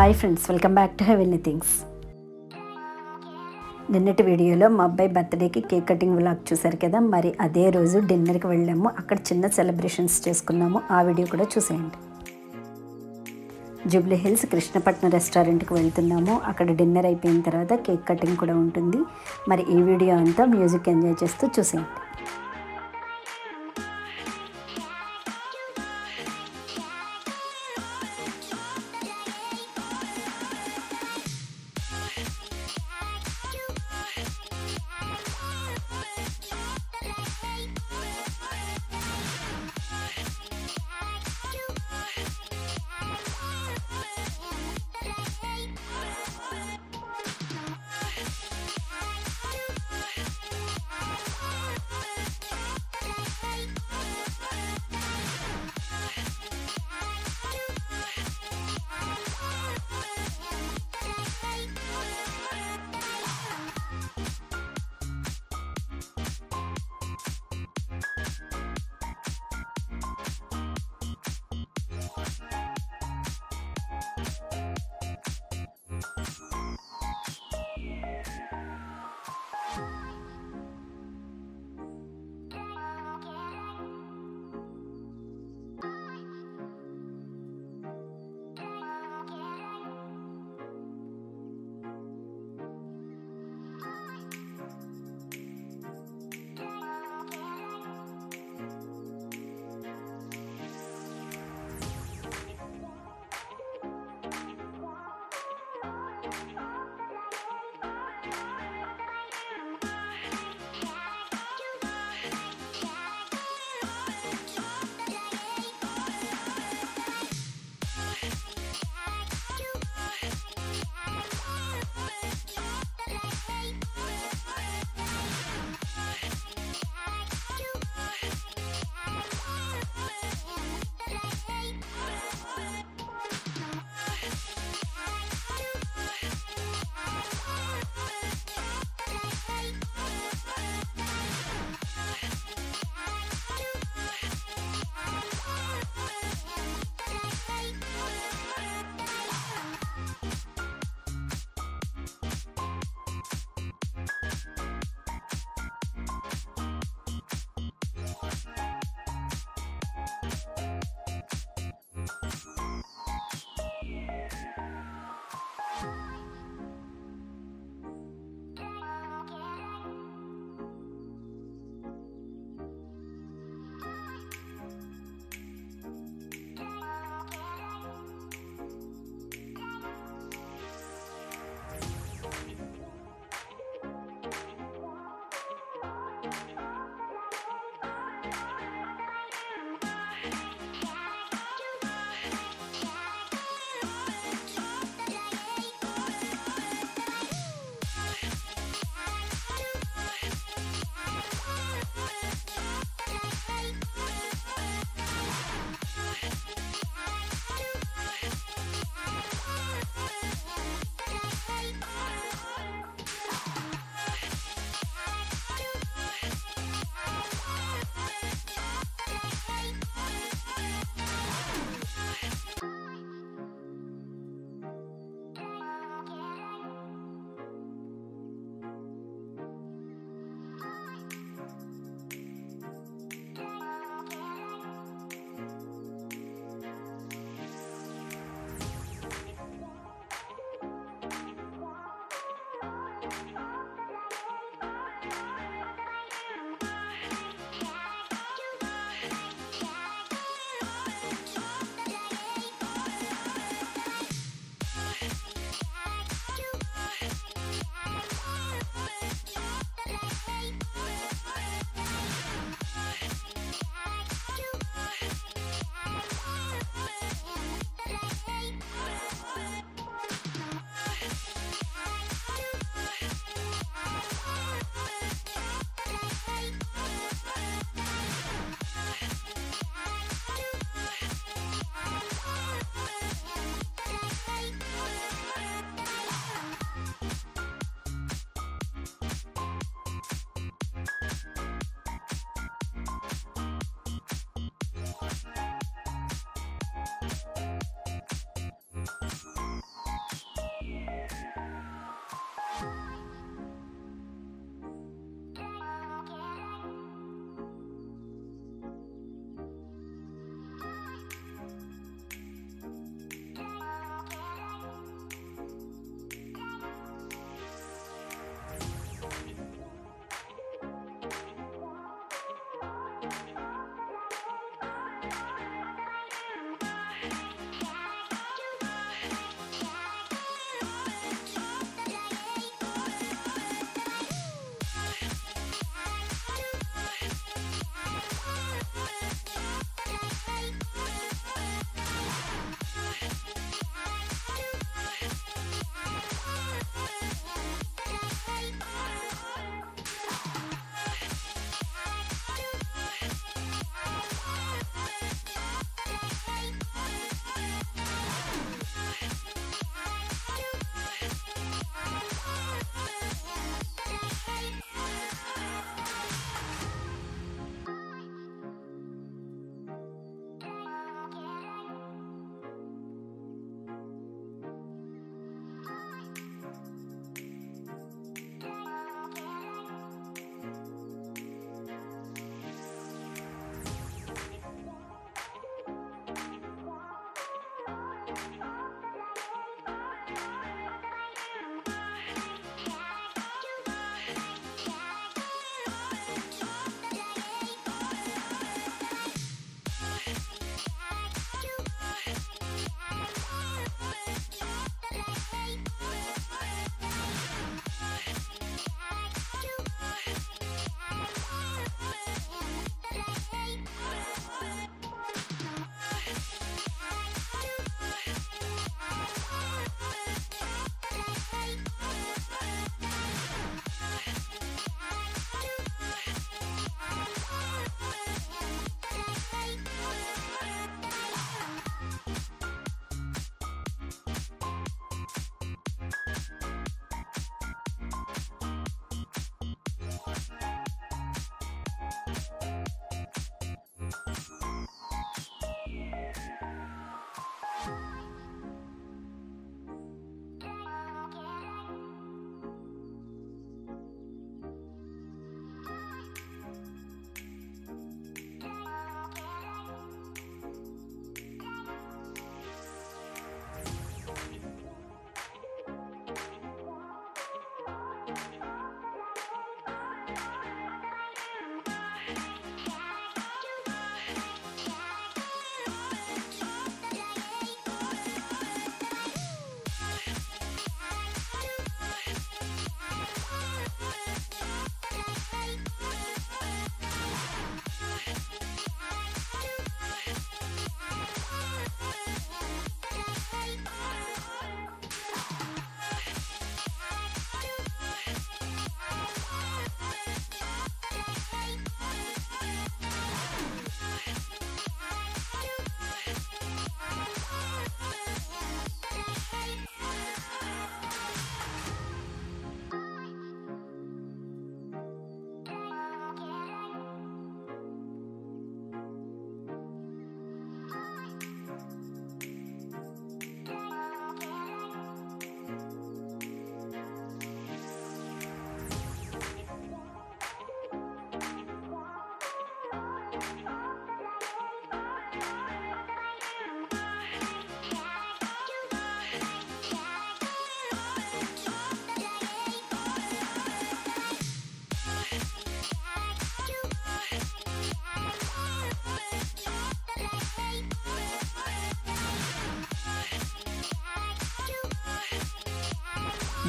hi friends welcome back to heavenly things నిన్నటి వీడియోలో మా అబ్బాయి బర్త్డేకి కేక్ కటింగ్ వ్లాగ్ చూశారు కదా మరి అదే రోజు డిన్నర్కి వెళ్ళాము అక్కడ చిన్న సెలబ్రేషన్స్ చేసుకున్నాము ఆ వీడియో కూడా చూసేయండి జూబ్లీ హిల్స్ కృష్ణపట్నం రెస్టారెంట్కి వెళ్తున్నాము అక్కడ డిన్నర్ అయిపోయిన తర్వాత కేక్ కటింగ్ కూడా ఉంటుంది మరి ఈ వీడియో అంతా మ్యూజిక్ ఎంజాయ్ చేస్తూ చూసేయండి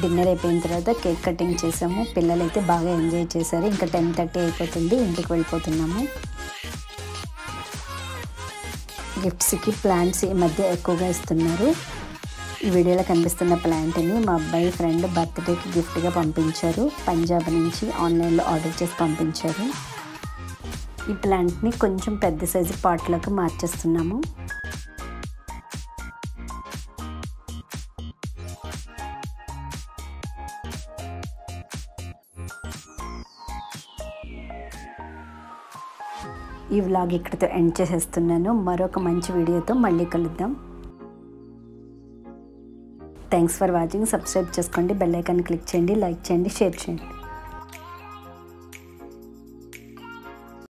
డిన్నర్ అయిపోయిన తర్వాత కేక్ కటింగ్ చేసాము పిల్లలు అయితే బాగా ఎంజాయ్ చేశారు ఇంకా టెన్ థర్టీ అయిపోతుంది ఇంటికి వెళ్ళిపోతున్నాము గిఫ్ట్స్కి ప్లాంట్స్ ఈ మధ్య ఎక్కువగా ఇస్తున్నారు ఈ వీడియోలో కనిపిస్తున్న ప్లాంట్ని మా అబ్బాయి ఫ్రెండ్ బర్త్డేకి గిఫ్ట్గా పంపించారు పంజాబ్ నుంచి ఆన్లైన్లో ఆర్డర్ చేసి పంపించారు ఈ ప్లాంట్ని కొంచెం పెద్ద సైజు పాట్లోకి మార్చేస్తున్నాము ఈ వ్లాగ్ ఇక్కడితో ఎండ్ చేసేస్తున్నాను మరొక మంచి వీడియోతో మళ్ళీ కలుద్దాం థ్యాంక్స్ ఫర్ వాచింగ్ సబ్స్క్రైబ్ చేసుకోండి బెల్ ఐకాన్ క్లిక్ చేయండి లైక్ చేయండి షేర్ చేయండి